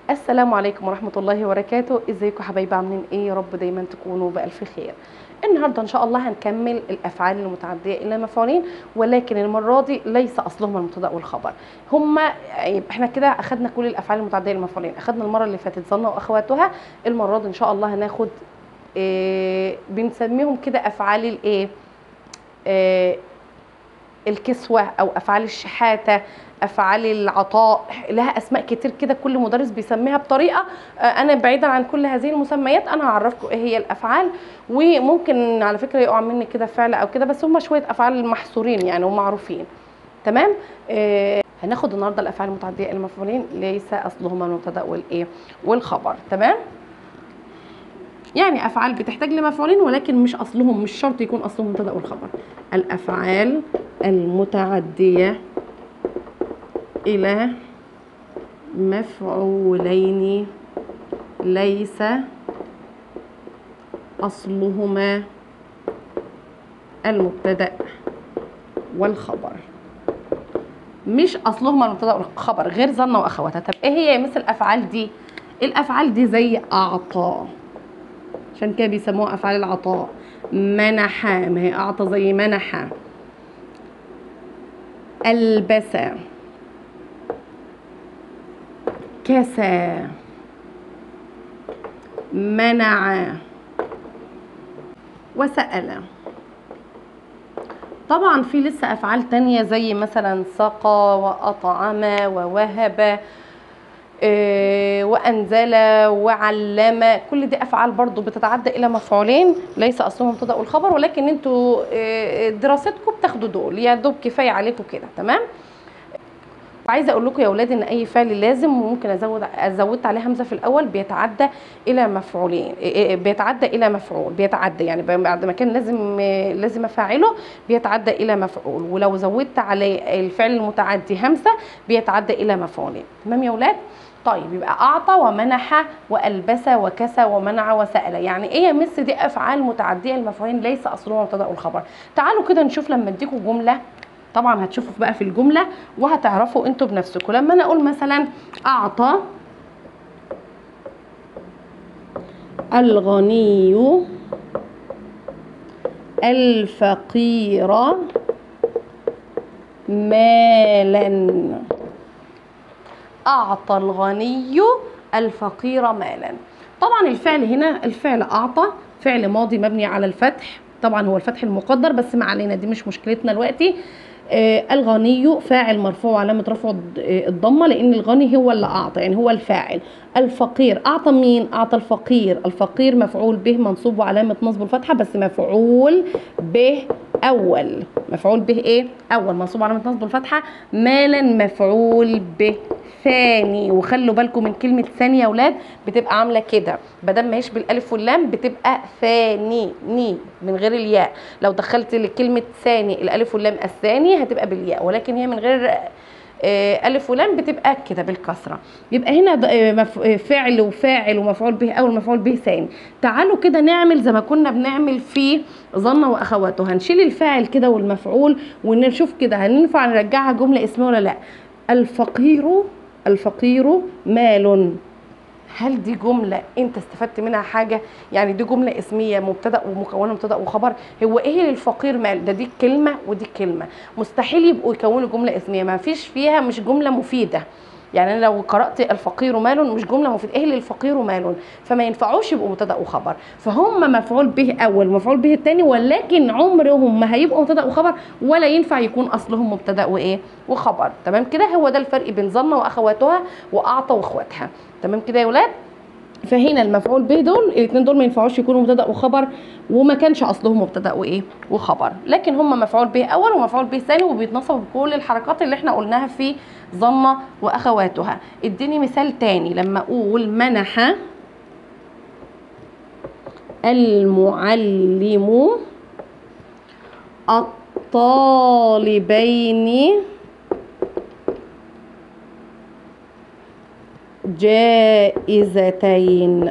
السلام عليكم ورحمة الله وبركاته ازيكم حبايبي عاملين ايه يا رب دايما تكونوا بألف خير النهارده ان شاء الله هنكمل الافعال المتعديه الى مفعولين ولكن المره دي ليس اصلهما المبتدا والخبر هما يبقى احنا كده اخدنا كل الافعال المتعديه الى مفعولين اخدنا المره اللي فاتت ظن واخواتها المره دي ان شاء الله هناخد إيه بنسميهم كده افعال الايه إيه الكسوه او افعال الشحاته افعال العطاء لها اسماء كتير كده كل مدرس بيسميها بطريقه انا بعيدا عن كل هذه المسميات انا هعرفكم ايه هي الافعال وممكن على فكره يقع مني كده فعل او كده بس هم شويه افعال محصورين يعني ومعروفين تمام آه هناخد النهارده الافعال المتعديه المفعولين ليس اصلهما المبتدا والايه والخبر تمام يعني افعال بتحتاج لمفعولين ولكن مش اصلهم مش شرط يكون اصلهم المبتدا والخبر الافعال المتعديه إلى مفعولين ليس أصلهما المبتدأ والخبر مش أصلهما المبتدأ والخبر غير ظن وأخواتها طب إيه هي مثل الأفعال دي؟ الأفعال دي زي أعطى عشان كده بيسموها أفعال العطاء منح ما هي أعطى زي منح ألبس كسى منع وسأل طبعا في لسه افعال تانية زي مثلا سقى واطعم ووهب إيه وانزل وعلم كل دي افعال برضو بتتعدى الى مفعولين ليس اصلهم مبتدا والخبر ولكن انتوا إيه دراستكم بتاخدوا دول يا دوب كفايه عليكم كده تمام وعايزه اقول لكم يا اولاد ان اي فعل لازم وممكن ازود ازودت عليه همزه في الاول بيتعدى الى مفعولين بيتعدى الى مفعول بيتعدى يعني بعد ما كان لازم لازم افعله بيتعدى الى مفعول ولو زودت عليه الفعل المتعدي همزه بيتعدى الى مفعولين تمام يا اولاد طيب يبقى اعطى ومنح والبس وكسى ومنع وسال يعني ايه يا مس دي افعال متعديه المفعولين ليس اصلها مبتدا والخبر تعالوا كده نشوف لما اديكم جمله طبعا هتشوفوا بقى في الجمله وهتعرفوا انتوا بنفسكم لما انا اقول مثلا اعطى الغني الفقير مالا اعطى الغني الفقير مالا طبعا الفعل هنا الفعل اعطى فعل ماضي مبني على الفتح طبعا هو الفتح المقدر بس ما علينا دي مش مشكلتنا دلوقتي آه الغني فاعل مرفوع علامة رفعه الضمة لأن الغني هو اللي أعطى يعني هو الفاعل الفقير أعطى مين؟ أعطى الفقير الفقير مفعول به منصوب وعلامة نصب الفتحة بس مفعول به أول مفعول به إيه؟ أول منصوب علامة نصب الفتحة مالا مفعول به ثاني وخلوا بالكم من كلمة ثاني يا ولاد بتبقى عاملة كده بدل ما هيش بالألف واللام بتبقى ثاني ني من غير الياء لو دخلت لكلمة ثاني الألف واللام الثاني هتبقى بالياء ولكن هي من غير ألف ولام بتبقى كده بالكسرة يبقى هنا فعل وفاعل ومفعول به أول مفعول به ثاني تعالوا كده نعمل زي ما كنا بنعمل في ظن وأخواته هنشيل الفاعل كده والمفعول ونشوف كده هننفع نرجعها جملة اسمية ولا لأ الفقير الفقير مال هل دي جملة انت استفدت منها حاجة يعني دي جملة اسمية مبتدأ ومكونة مبتدأ وخبر هو ايه للفقير مال ده دي كلمة ودي كلمة مستحيل يبقوا يكونوا جملة اسمية ما فيش فيها مش جملة مفيدة يعني انا لو قرات الفقير مال مش جمله مفيده ايه للفقير مال فما ينفعوش يبقوا مبتدا وخبر فهم مفعول به اول ومفعول به الثاني ولكن عمرهم ما هيبقوا مبتدا وخبر ولا ينفع يكون اصلهم مبتدا وايه وخبر تمام كده هو ده الفرق بين ظن واخواتها واعطى واخواتها تمام كده يا ولاد فهنا المفعول به دول الاثنين دول ما ينفعوش يكونوا مبتدا وخبر وما كانش اصلهم مبتدا وايه وخبر لكن هم مفعول به اول ومفعول به ثاني وبيتنصبوا بكل الحركات اللي احنا قلناها في ظن واخواتها اديني مثال تاني لما اقول منح المعلم الطالبين جائزتين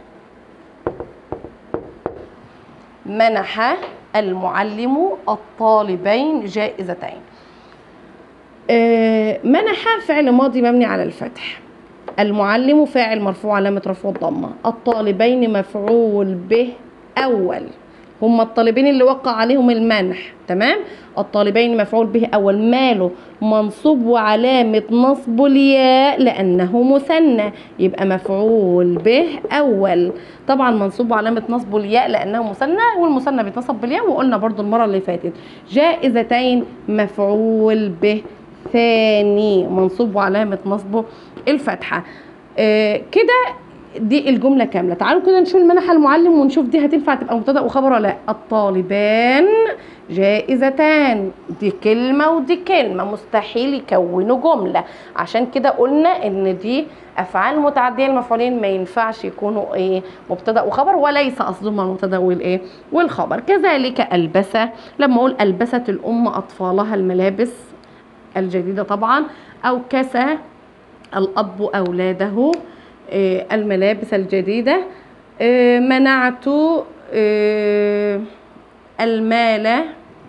منح المعلم الطالبين جائزتين آه، منح فعل ماضي مبني على الفتح المعلم فاعل مرفوع علامة رفعه الضمة الطالبين مفعول به أول هم الطالبين اللي وقع عليهم المنح تمام الطالبين مفعول به أول ماله منصوب وعلامة نصبه الياء لأنه مثنى يبقى مفعول به أول طبعا منصوب وعلامة نصبه الياء لأنه مثنى والمثنى بيتنصب بالياء وقلنا برضو المرة اللي فاتت جائزتين مفعول به ثاني منصوب وعلامة نصبه الفتحة آه كده دي الجملة كاملة تعالوا كده نشوف المنح المعلم ونشوف دي هتنفع تبقى مبتدأ وخبر ولا لا الطالبان جائزتان دي كلمة ودي كلمة مستحيل يكونوا جملة عشان كده قلنا ان دي افعال متعدية المفعولين ما ينفعش يكونوا ايه مبتدأ وخبر وليس اصلهما المبتدأ والايه والخبر كذلك البس لما اقول البست الام اطفالها الملابس الجديدة طبعا او كسى الاب اولاده آه، الملابس الجديدة آه، منعت آه، المال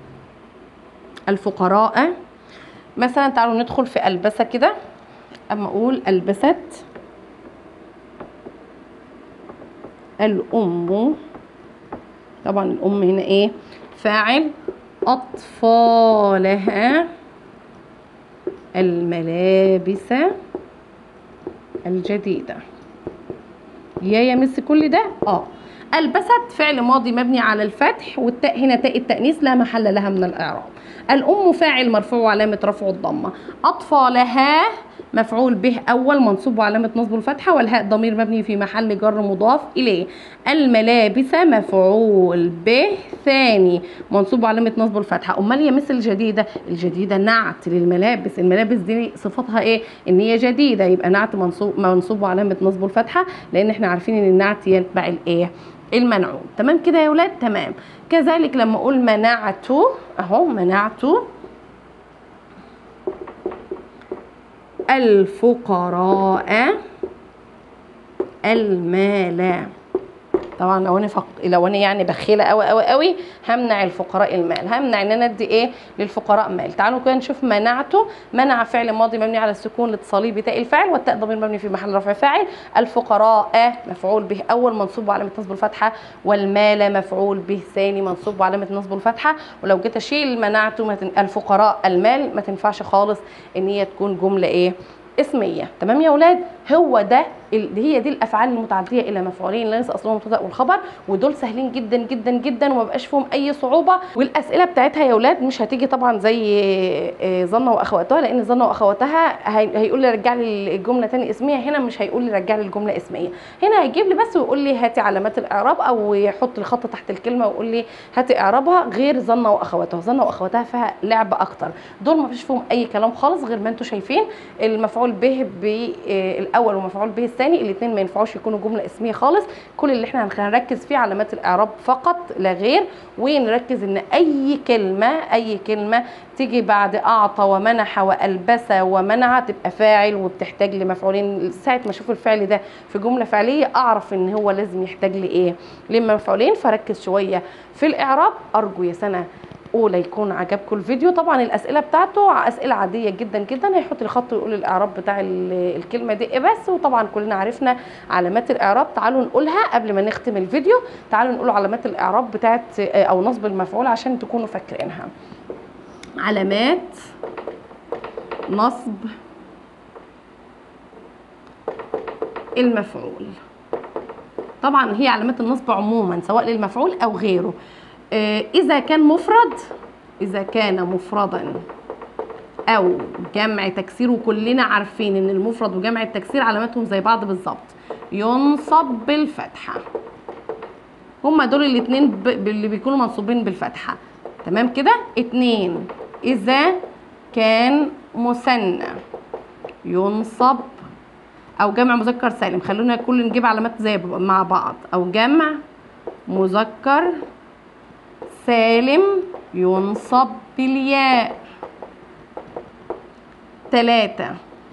الفقراء مثلا تعالوا ندخل في ألبسة كده أما أقول ألبست الأم طبعا الأم هنا إيه فاعل أطفالها الملابس الجديدة يا يمس كل ده اه البست فعل ماضي مبني على الفتح والتاء هنا تاء التأنيث لا محل لها من الإعراب الأم فاعل مرفوع وعلامة رفعه الضمة أطفالها مفعول به أول منصوب وعلامة نصبه الفتحة والهاء ضمير مبني في محل جر مضاف إليه الملابس مفعول به ثاني منصوب وعلامة نصبه الفتحة أمال يا مثل الجديدة الجديدة نعت للملابس الملابس دي صفتها إيه إن هي جديدة يبقى نعت منصوب منصوب وعلامة نصبه الفتحة لأن إحنا عارفين إن النعت يتبع الإيه المنعوت تمام كده يا ولاد تمام كذلك لما اقول منعت اهو منعت الفقراء المال طبعا لو انا فق... لو انا يعني بخيله قوي قوي قوي همنع الفقراء المال همنع ان انا ادي ايه للفقراء مال تعالوا كده نشوف منعته منع فعل ماضي مبني على السكون الاتصالي بتاء الفاعل والتاء ضمير مبني في محل رفع فاعل الفقراء مفعول به اول منصوب وعلامه نصب الفتحه والمال مفعول به ثاني منصوب وعلامه نصب الفتحه ولو جيت اشيل منعته ما تن... الفقراء المال ما تنفعش خالص ان هي تكون جمله ايه اسميه تمام يا ولاد هو ده ال- هي دي الافعال المتعديه الى مفعولين ليس اصلهم المبتدا والخبر ودول سهلين جدا جدا جدا وما بقاش فيهم اي صعوبه والاسئله بتاعتها يا ولاد مش هتيجي طبعا زي آه، ظنه واخواتها لان ظنه واخواتها هي- هيقول لي رجع لي الجمله تاني اسميه هنا مش هيقول لي رجع لي الجمله اسميه هنا هيجيب لي بس ويقول لي هاتي علامات الاعراب او يحط لي خط تحت الكلمه ويقول لي هاتي اعرابها غير ظنه واخواتها ظنه واخواتها فيها لعب اكتر دول ما فيش فيهم اي كلام خالص غير ما انتم شايفين المفعول به بالاول ومفعول به الثاني الاثنين ما ينفعوش يكونوا جمله اسميه خالص كل اللي احنا هنركز فيه علامات الاعراب فقط لا غير ونركز ان اي كلمه اي كلمه تيجي بعد اعطى ومنح والبس ومنع تبقى فاعل وبتحتاج لمفعولين ساعه ما اشوف الفعل ده في جمله فعليه اعرف ان هو لازم يحتاج لايه لمفعولين فركز شويه في الاعراب ارجو يا سنه اولى يكون عجبكم الفيديو طبعا الاسئله بتاعته اسئله عاديه جدا جدا هيحط لي خط ويقول الاعراب بتاع ال- الكلمه دي ايه بس وطبعا كلنا عرفنا علامات الاعراب تعالوا نقولها قبل ما نختم الفيديو تعالوا نقول علامات الاعراب بتاعت او نصب المفعول عشان تكونوا فاكرينها علامات نصب المفعول طبعا هي علامات النصب عموما سواء للمفعول او غيره آه، اذا كان مفرد اذا كان مفردا او جمع تكسير وكلنا عارفين ان المفرد وجمع التكسير علاماتهم زي بعض بالظبط ينصب بالفتحه هما دول الاتنين ب... اللي بيكونوا منصوبين بالفتحه تمام كده اتنين اذا كان مثنى ينصب او جمع مذكر سالم خلونا كل نجيب علامات زي ب- مع بعض او جمع مذكر سالم ينصب بالياء تلاتة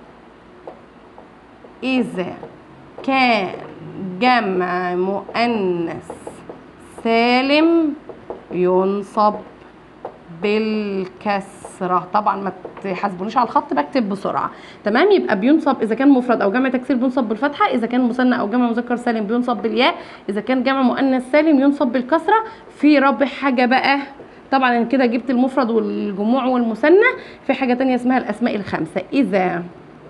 إذا كان جمع مؤنث سالم ينصب بالكسرة طبعا ما تحاسبونيش على الخط بكتب بسرعه تمام يبقى بينصب اذا كان مفرد او جمع تكسير بينصب بالفتحه اذا كان مثنى او جمع مذكر سالم بينصب بالياء اذا كان جمع مؤنث سالم ينصب بالكسره في رابع حاجه بقى طبعا انا كده جبت المفرد والجموع والمثنى في حاجه تانية اسمها الاسماء الخمسه اذا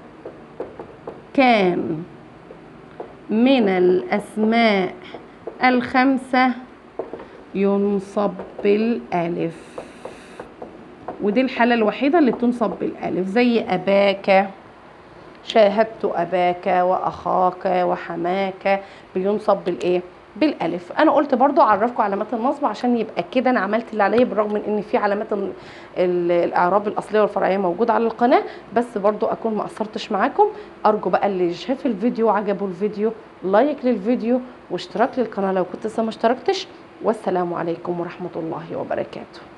كان من الاسماء الخمسه ينصب بالالف ودي الحالة الوحيدة اللي تنصب بالألف زي أباك شاهدت أباك وأخاك وحماك بينصب بالإيه؟ بالألف أنا قلت برضو أعرفكم علامات النصب عشان يبقى كده أنا عملت اللي عليا بالرغم من إن في علامات ال- ال- الإعراب الأصلية والفرعية موجودة على القناة بس برضو أكون ما قصرتش معاكم أرجو بقى اللي شاف الفيديو وعجبه الفيديو لايك للفيديو واشتراك للقناة لو كنت لسه ما اشتركتش والسلام عليكم ورحمة الله وبركاته